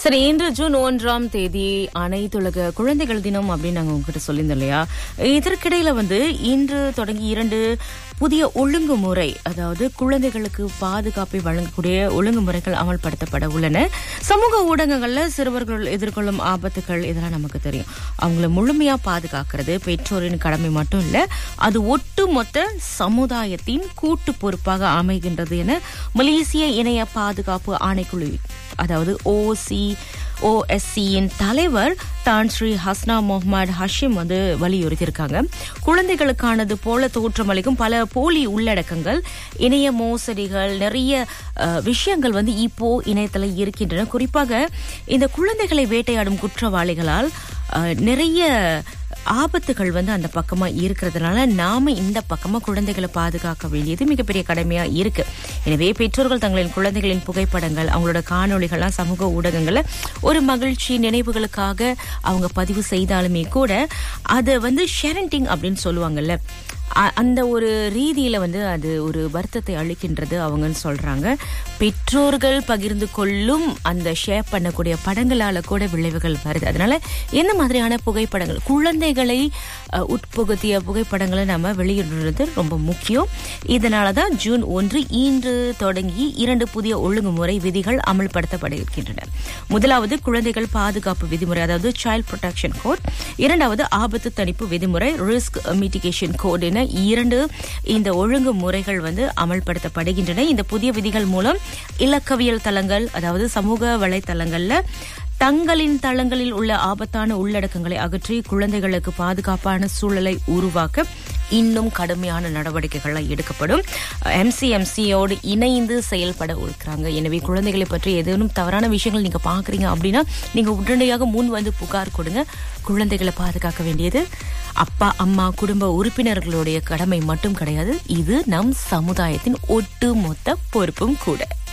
சரி இன்று ஜூன் ஒன்றாம் தேதி அனைத்துலக குழந்தைகள் தினம் அப்படின்னு நாங்க உங்ககிட்ட சொல்லியிருந்தோம் இல்லையா இதற்கிடையில வந்து இன்று தொடங்கி இரண்டு புதிய ஒழுங்குமுறை அதாவது குழந்தைகளுக்கு பாதுகாப்பை வழங்கக்கூடிய ஒழுங்குமுறைகள் அமல்படுத்தப்பட உள்ளன சமூக ஊடகங்கள்ல சிறுவர்கள் எதிர்கொள்ளும் ஆபத்துகள் இதெல்லாம் நமக்கு தெரியும் அவங்கள முழுமையா பாதுகாக்கிறது பெற்றோரின் கடமை மட்டும் இல்ல அது ஒட்டுமொத்த சமுதாயத்தின் கூட்டு பொறுப்பாக அமைகின்றது என மலேசிய இணைய பாதுகாப்பு ஆணைக்குழு அதாவது ஓசி ஓஎஸ்சியின் தலைவர் தான் ஸ்ரீ ஹஸ்னா முகமது ஹஷிம் வந்து வலியுறுத்தியிருக்காங்க குழந்தைகளுக்கானது போல தோற்றமளிக்கும் பல போலி உள்ளடக்கங்கள் இணைய மோசடிகள் நிறைய அஹ், விஷயங்கள் வந்து இப்போ இணையத்துல இருக்கின்றன குறிப்பாக இந்த குழந்தைகளை வேட்டையாடும் குற்றவாளிகளால் அஹ், நிறைய ஆபத்துகள் வந்து அந்த பக்கமா இருக்கிறதுனால நாம இந்த பக்கமா குழந்தைகளை பாதுகாக்க வேண்டியது மிகப்பெரிய கடமையா இருக்கு எனவே பெற்றோர்கள் தங்களின் குழந்தைகளின் புகைப்படங்கள் அவங்களோட காணொளிகள்லாம் சமூக ஊடகங்கள்ல ஒரு மகிழ்ச்சி நினைவுகளுக்காக அவங்க பதிவு செய்தாலுமே கூட அதை வந்து ஷேரண்டிங் அப்படின்னு சொல்லுவாங்கல்ல அ- அந்த ஒரு ரீதியில வந்து அது ஒரு வருத்தத்தை அளிக்கின்றது அவங்கன்னு சொல்றாங்க பெற்றோர்கள் பகிர்ந்து கொள்ளும் அந்த ஷேர் பண்ணக்கூடிய படங்களால கூட விளைவுகள் வருது அதனால என்ன மாதிரியான புகைப்படங்கள் குழந்தைகளை அஹ், உட்புகுத்திய புகைப்படங்களை நம்ம வெளியிடுறது ரொம்ப முக்கியம் இதனாலதான் ஜூன் ஒன்று இன்று தொடங்கி இரண்டு புதிய ஒழுங்குமுறை விதிகள் அமல்படுத்தப்பட இருக்கின்றன முதலாவது குழந்தைகள் பாதுகாப்பு விதிமுறை அதாவது சைல்ட் ப்ரொடெக்ஷன் கோட் இரண்டாவது ஆபத்து தணிப்பு விதிமுறை ரிஸ்க் மிட்டிகேஷன் கோட் என இரண்டு இந்த ஒழுங்குமுறைகள் வந்து அமல்படுத்தப்படுகின்றன இந்த புதிய விதிகள் மூலம் இலக்கவியல் தளங்கள் அதாவது சமூக வலைத்தளங்கள்ல தங்களின் தளங்களில் உள்ள ஆபத்தான உள்ளடக்கங்களை அகற்றி குழந்தைகளுக்கு பாதுகாப்பான சூழலை உருவாக்க இன்னும் கடுமையான நடவடிக்கைகள் எடுக்கப்படும் எம்சிஎம்சியோடு இணைந்து செயல்பட இருக்கிறாங்க எனவே குழந்தைகளை பற்றி ஏதேனும் தவறான விஷயங்கள் நீங்க பாக்குறீங்க அப்படின்னா நீங்க உடனடியாக முன் வந்து புகார் கொடுங்க குழந்தைகளை பாதுகாக்க வேண்டியது அப்பா அம்மா குடும்ப உறுப்பினர்களுடைய கடமை மட்டும் கிடையாது இது நம் சமுதாயத்தின் ஒட்டுமொத்த பொறுப்பும் கூட